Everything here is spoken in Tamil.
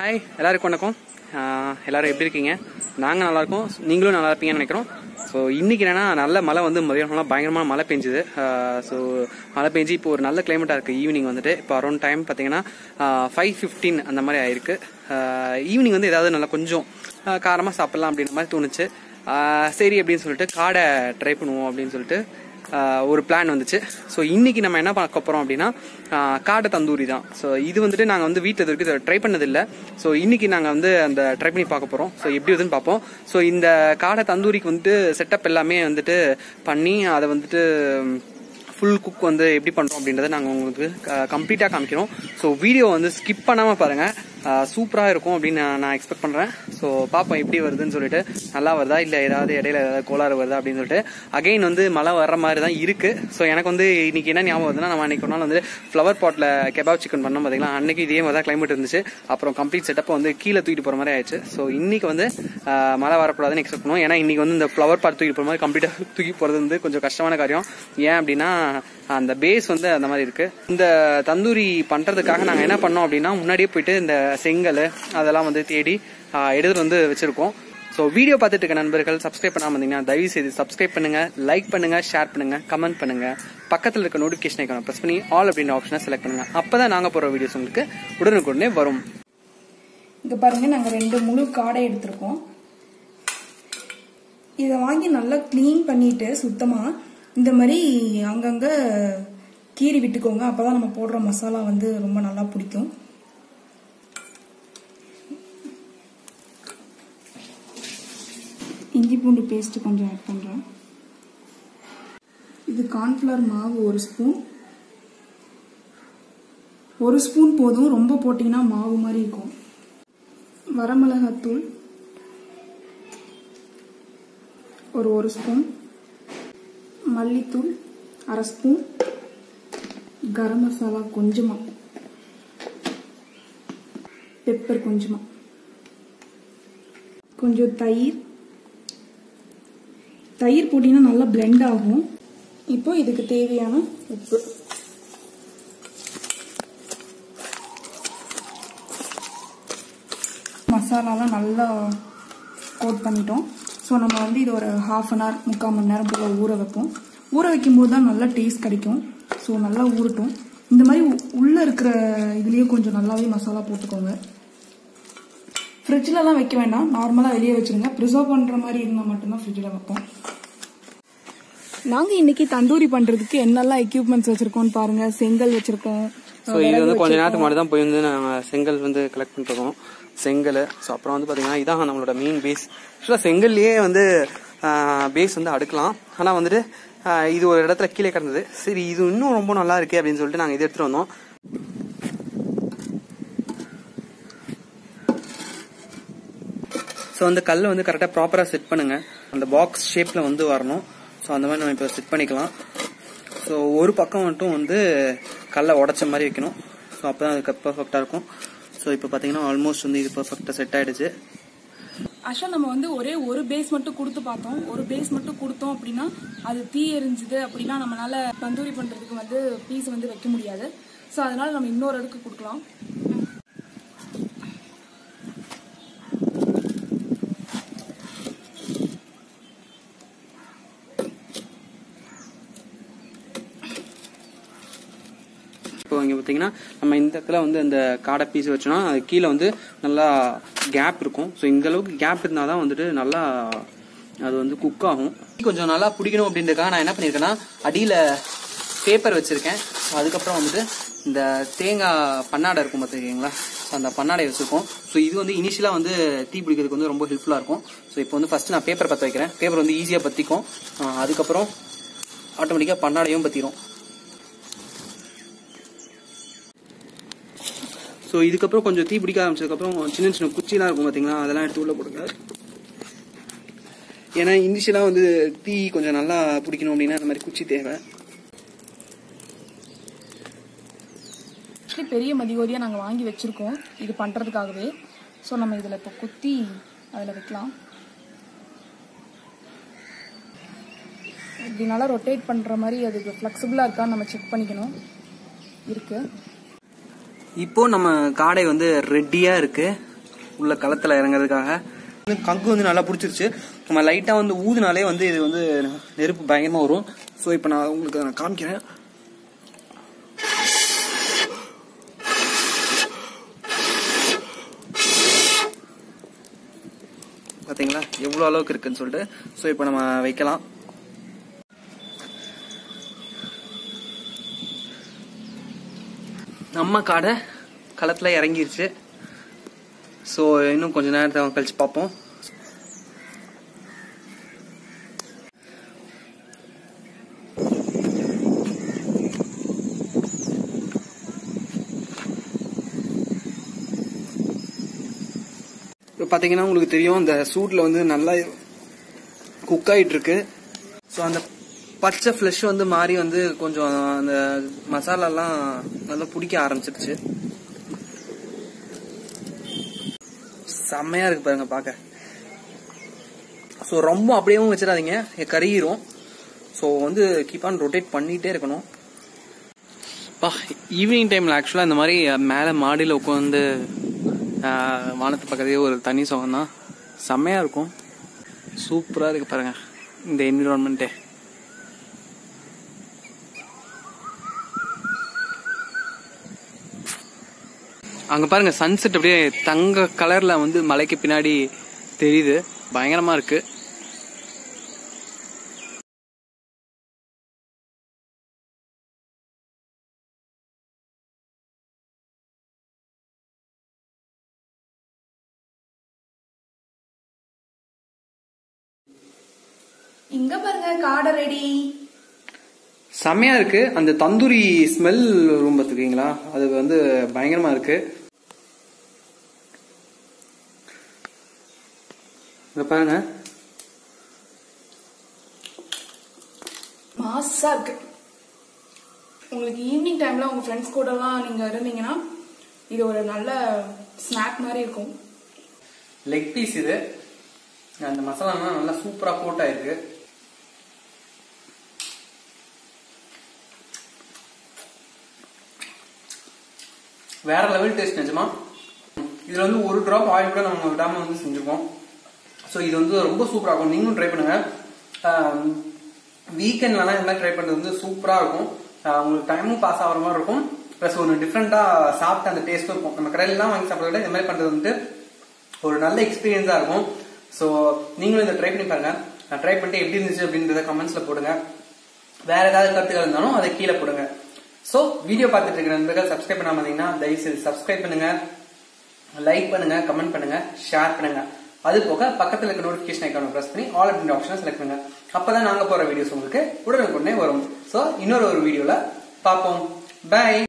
ஹாய் எல்லாருக்கும் வணக்கம் ஆஹ் எல்லாரும் எப்படி இருக்கீங்க நாங்கள் நல்லா இருக்கோம் நீங்களும் நல்லா இருப்பீங்கன்னு நினைக்கிறோம் ஸோ இன்னைக்கு என்னன்னா நல்ல மழை வந்து மதியானம்லாம் பயங்கரமான மழை பெஞ்சுது ஸோ மழை பெஞ்சு இப்போ ஒரு நல்ல கிளைமேட்டாக இருக்குது ஈவினிங் வந்துட்டு இப்போ அரௌண்ட் டைம் பார்த்தீங்கன்னா ஃபைவ் ஃபிஃப்டீன் அந்த மாதிரி ஆயிருக்கு ஈவினிங் வந்து ஏதாவது நல்லா கொஞ்சம் காரமாக சாப்பிட்லாம் அப்படின்ற மாதிரி தோணுச்சு ஆஹ் சரி அப்படின்னு சொல்லிட்டு காடை ட்ரை பண்ணுவோம் அப்படின்னு சொல்லிட்டு ஆஹ் ஒரு பிளான் வந்துச்சு ஸோ இன்னைக்கு நம்ம என்ன பார்க்க போறோம் அப்படின்னா ஆஹ் காடை தந்தூரி தான் ஸோ இது வந்துட்டு நாங்கள் வந்து வீட்டில் இது வரைக்கும் ட்ரை பண்ணதில்லை ஸோ இன்னைக்கு நாங்கள் வந்து அந்த ட்ரை பண்ணி பார்க்க போகிறோம் ஸோ எப்படி வருதுன்னு பார்ப்போம் ஸோ இந்த காடை தந்தூரிக்கு வந்துட்டு செட்டப் எல்லாமே வந்துட்டு பண்ணி அதை வந்துட்டு ஃபுல் குக் வந்து எப்படி பண்ணுறோம் அப்படின்றத நாங்கள் உங்களுக்கு கம்ப்ளீட்டாக காமிக்கிறோம் ஸோ வீடியோ வந்து ஸ்கிப் பண்ணாமல் பாருங்கள் சூப்பராக இருக்கும் அப்படின்னு நான் நான் எக்ஸ்பெக்ட் பண்ணுறேன் ஸோ பார்ப்போம் எப்படி வருதுன்னு சொல்லிட்டு நல்லா வருதா இல்லை ஏதாவது இடையில ஏதாவது கோளாறு வருதா அப்படின்னு சொல்லிட்டு அகைன் வந்து மழை வர்ற மாதிரி தான் இருக்குது ஸோ எனக்கு வந்து இன்னைக்கு என்ன ஞாபகம் வருதுன்னா நம்ம அன்னைக்கு ஒரு நாள் வந்து ஃப்ளவர் பாட்டில் கெபாப் சிக்கன் பண்ணோம் பார்த்தீங்களா அன்னைக்கு இதே மாதிரி தான் கிளைமேட் இருந்துச்சு அப்புறம் கம்ப்ளீட் செட்டப்பை வந்து கீழே தூக்கிட்டு போகிற மாதிரி ஆயிடுச்சு ஸோ இன்னைக்கு வந்து ஆஹ், மழை வரக்கூடாதுன்னு எக்ஸ்பெக்ட் பண்ணுவோம் ஏன்னா இன்னைக்கு வந்து இந்த ஃப்ளவர் பாட் தூக்கி போகிற மாதிரி கம்ப்ளீட்டாக தூக்கி போகிறது வந்து கொஞ்சம் கஷ்டமான காரியம் ஏன் அப்படின்னா அந்த பேஸ் வந்து அந்த மாதிரி இருக்கு இந்த தந்தூரி பண்றதுக்காக நாங்க என்ன பண்ணோம் அப்படின்னா முன்னாடியே போயிட்டு இந்த செங்கல் அதெல்லாம் வந்து தேடி ஆஹ், எடுத்துட்டு வந்து வச்சிருக்கோம் ஸோ வீடியோ பார்த்துட்டு இருக்க நண்பர்கள் சப்ஸ்கிரைப் பண்ணாம இருந்தீங்கன்னா தயவு செய்து சப்ஸ்கிரைப் பண்ணுங்க லைக் பண்ணுங்க ஷேர் பண்ணுங்க கமெண்ட் பண்ணுங்க பக்கத்தில் இருக்க நோட்டிஃபிகேஷன் ஐக்கான ப்ரெஸ் பண்ணி ஆல் அப்படின்ற ஆப்ஷனை செலக்ட் பண்ணுங்க அப்பதான் நாங்க போற வீடியோஸ் உங்களுக்கு உடனுக்குடனே வரும் இங்க பாருங்க நாங்க ரெண்டு முழு காடை எடுத்திருக்கோம் இதை வாங்கி நல்லா க்ளீன் பண்ணிட்டு சுத்தமா இந்த மாதிரி அங்கங்க கீறி விட்டுக்கோங்க அப்பதான் நம்ம போடுற மசாலா வந்து ரொம்ப நல்லா பிடிக்கும் இஞ்சி பூண்டு பேஸ்ட் கொஞ்சம் ஆட் பண்றேன் இது கார்ன்ஃபிளவர் மாவு ஒரு ஸ்பூன் ஒரு ஸ்பூன் போதும் ரொம்ப போட்டிங்கன்னா மாவு மாதிரி இருக்கும் வரமிளகாத்தூள் ஒரு ஒரு ஸ்பூன் மல்லித்தூள் அரை ஸ்பூன் கரம் மசாலா கொஞ்சமா பெப்பர் கொஞ்சமா கொஞ்சம் தயிர் தயிர் போட்டிங்கன்னா நல்லா பிளெண்ட் ஆகும் இப்போ இதுக்கு தேவையான உப்பு மசாலாலாம் நல்லா கோட் பண்ணிட்டோம் ஸோ நம்ம வந்து இது ஒரு ஹாஃப் அன் ஹவர் முக்கால் மணி நேரம் போல் ஊற வைப்போம் ஊற வைக்கும்போது தான் நல்லா டேஸ்ட் கிடைக்கும் ஸோ நல்லா ஊறட்டும் இந்த மாதிரி உ- உள்ள இருக்கிற இதுலயே கொஞ்சம் நல்லாவே மசாலா போட்டுக்கோங்க ஃப்ரிட்ஜ்லலாம் வைக்க வேண்டாம் நார்மலாக வெளியே வச்சிருங்க ப்ரிசர்வ் பண்ணுற மாதிரி இருந்தால் மட்டும்தான் ஃப்ரிட்ஜில் வைப்போம் நாங்கள் இன்னைக்கு தந்தூரி பண்ணுறதுக்கு என்னெல்லாம் எக்யூப்மெண்ட்ஸ் வச்சிருக்கோம்னு பாருங்க செங்கல் வச்சிருக்கோம் ஸோ இது வந்து கொஞ்ச நேரத்துக்கு முன்னாடி தான் போய் வந்து நாங்கள் செங்கல் வந்து கலெக்ட் பண்ணிருக்கோம் செங்கல் ஸோ அப்புறம் வந்து பார்த்தீங்கன்னா இதான் நம்மளோட மெயின் பேஸ் ஆக்சுவலாக செங்கல்லையே வந்து பேஸ் வந்து அடுக்கலாம் ஆனால் வந்துட்டு ஆஹ், இது ஒரு இடத்துல கீழே கிடந்தது சரி இது இன்னும் ரொம்ப நல்லா இருக்கே அப்படின்னு சொல்லிட்டு நாங்கள் இதை எடுத்துகிட்டு வந்தோம் ஸோ அந்த கல்லை வந்து கரெக்டாக ப்ராப்பராக செட் பண்ணுங்க அந்த பாக்ஸ் ஷேப்பில் வந்து வரணும் ஸோ அந்த மாதிரி நம்ம இப்போ செட் பண்ணிக்கலாம் ஸோ ஒரு பக்கம் மட்டும் வந்து கல்லை உடைச்ச மாதிரி வைக்கணும் ஸோ அப்போ தான் அதுக்கு பர்ஃபெக்டாக இருக்கும் ஸோ இப்போ பார்த்தீங்கன்னா ஆல்மோஸ்ட் வந்து இது பர்ஃபெக்டாக செட் ஆயிடுச்சு ஆக்சுவலாக நம்ம வந்து ஒரே ஒரு பேஸ் மட்டும் கொடுத்து பார்த்தோம் ஒரு பேஸ் மட்டும் கொடுத்தோம் அப்படின்னா அது தீ எரிஞ்சுது அப்படின்னா நம்மளால தந்தூரி பண்றதுக்கு வந்து பீஸ் வந்து வைக்க முடியாது ஸோ அதனால நம்ம இன்னொரு அடுக்கு கொடுக்கலாம் இப்போ இங்கே பார்த்தீங்கன்னா நம்ம இந்த இடத்துல வந்து அந்த காடை பீஸ் வச்சோம்னா அது கீழே வந்து நல்லா கேப் இருக்கும் ஸோ இந்த அளவுக்கு கேப் இருந்தால் தான் வந்துட்டு நல்லா அது வந்து குக் ஆகும் கொஞ்சம் நல்லா பிடிக்கணும் அப்படின்றதுக்காக நான் என்ன பண்ணியிருக்கேன்னா அடியில் பேப்பர் வச்சுருக்கேன் ஸோ அதுக்கப்புறம் வந்துட்டு இந்த தேங்காய் பன்னாடை இருக்கும் பார்த்துருக்கீங்களா ஸோ அந்த பன்னாடை வச்சுருக்கோம் ஸோ இது வந்து இனிஷியலாக வந்து தீ பிடிக்கிறதுக்கு வந்து ரொம்ப ஹெல்ப்ஃபுல்லாக இருக்கும் ஸோ இப்போ வந்து ஃபஸ்ட்டு நான் பேப்பர் பற்ற வைக்கிறேன் பேப்பர் வந்து ஈஸியாக பற்றிக்கும் அதுக்கப்புறம் ஆட்டோமேட்டிக்காக பன்னாடையும் பற்றிடும் ஸோ இதுக்கப்புறம் கொஞ்சம் தீ பிடிக்க ஆரம்பிச்சதுக்கப்புறம் சின்ன சின்ன குச்சிலாம் இருக்கும் பார்த்தீங்களா அதெல்லாம் எடுத்து உள்ள போடுங்க ஏன்னா இனிஷியலாக வந்து தீ கொஞ்சம் நல்லா பிடிக்கணும் அப்படின்னா அந்த மாதிரி குச்சி தேவை ஆக்சுவலி பெரிய மதிகோதியாக நாங்கள் வாங்கி வச்சிருக்கோம் இது பண்ணுறதுக்காகவே ஸோ நம்ம இதில் இப்போ குத்தி அதில் வைக்கலாம் இப்படி நல்லா ரொட்டேட் பண்ணுற மாதிரி அதுக்கு ஃப்ளெக்சிபிளாக இருக்கான்னு நம்ம செக் பண்ணிக்கணும் இருக்குது இப்போ நம்ம காடை வந்து ரெடியா இருக்கு உள்ள களத்தில் இறங்குறதுக்காக வந்து கங்கு வந்து நல்லா பிடிச்சிருச்சு நம்ம லைட்டாக வந்து ஊதுனாலே வந்து இது வந்து நெருப்பு பயங்கரமாக வரும் ஸோ இப்போ நான் உங்களுக்கு நான் காமிக்கிறேன் பார்த்தீங்களா எவ்வளோ அளவுக்கு இருக்குன்னு சொல்லிட்டு ஸோ இப்போ நம்ம வைக்கலாம் நம்ம காடை களத்தில் இறங்கிருச்சு ஸோ இன்னும் கொஞ்ச நேரத்தை கழிச்சு பார்ப்போம் இப்போ பார்த்தீங்கன்னா உங்களுக்கு தெரியும் இந்த சூட்டில் வந்து நல்லா குக் ஆகிட்டு இருக்கு ஸோ அந்த பச்சை ஃப்ளஷ் வந்து மாறி வந்து கொஞ்சம் அந்த மசாலாலாம் நல்லா பிடிக்க ஆரம்பிச்சிருச்சு செம்மையா இருக்கு பாருங்க பார்க்க ஸோ ரொம்ப அப்படியேவும் வச்சிடாதீங்க கருகிரும் ஸோ வந்து கீப் ஆன் ரொட்டேட் பண்ணிகிட்டே இருக்கணும் பா ஈவினிங் டைமில் ஆக்சுவலாக இந்த மாதிரி மேலே மாடியில் உட்காந்து வானத்து பக்கத்துலேயே ஒரு தனி சுகம் தான் செம்மையாக இருக்கும் சூப்பராக இருக்கு பாருங்க இந்த என்விரான்மெண்ட்டே அங்க பாருங்க சன்செட் அப்படியே தங்க கலர்ல வந்து மலைக்கு பின்னாடி தெரியுது பயங்கரமா இருக்கு இங்க பாருங்க காடை ரெடி செம்மையா இருக்கு அந்த தந்தூரி ஸ்மெல் ரூம் பார்த்துக்கீங்களா அது வந்து பயங்கரமா இருக்கு இங்க பாருங்க மாசா இருக்கு உங்களுக்கு ஈவினிங் டைம்ல உங்க ஃப்ரெண்ட்ஸ் கூடலாம் நீங்க இருந்தீங்கன்னா இது ஒரு நல்ல ஸ்நாக் மாதிரி இருக்கும் லெக் பீஸ் இது அந்த மசாலாலாம் நல்லா சூப்பரா போட் ஆயிருக்கு வேற லெவல் டேஸ்ட் நிஜமா இதுல வந்து ஒரு டிராப் ஆயில் கூட நம்ம விடாம வந்து செஞ்சிருக்கோம் ஸோ இது வந்து ரொம்ப சூப்பரா இருக்கும் நீங்களும் ட்ரை பண்ணுங்க வீக்கெண்ட்லலாம் இந்த மாதிரி ட்ரை பண்றது வந்து சூப்பரா இருக்கும் ஆஹ் உங்களுக்கு டைமும் பாஸ் ஆகிற மாதிரி இருக்கும் ப்ளஸ் ஒன்று டிஃப்ரெண்டா சாப்பிட்ட அந்த டேஸ்ட்டும் இருக்கும் நம்ம கடையிலலாம் வாங்கி சாப்பிட்றத விட இந்த மாதிரி பண்றது வந்து ஒரு நல்ல எக்ஸ்பீரியன்ஸா இருக்கும் ஸோ நீங்களும் இதை ட்ரை பண்ணி பாருங்க ட்ரை பண்ணிட்டு எப்படி இருந்துச்சு அப்படின்றத கமெண்ட்ஸ்ல போடுங்க வேற ஏதாவது கருத்துக்கள் இருந்தாலும் அதை கீழே போடுங்க ஸோ வீடியோ பார்த்துட்டு இருக்கிற நண்பர்கள் சப்ஸ்கிரைப் பண்ணாம இருந்தீங்கன்னா தயவுசெய்து சப்ஸ்கிரைப் பண்ணுங்க லைக் பண்ணுங்க கமெண்ட் பண்ணுங்க ஷேர் பண்ணுங்க அது போக பக்கத்துல இருக்க நோட்டிபிகேஷன் ஐக்கான பிரஸ் பண்ணி ஆல் அப்படின்ற ஆப்ஷனை செலக்ட் பண்ணுங்க அப்பதான் நாங்க போற வீடியோஸ் உங்களுக்கு உடனுக்குடனே வரும் ஸோ இன்னொரு ஒரு வீடியோல பார்ப்போம் பை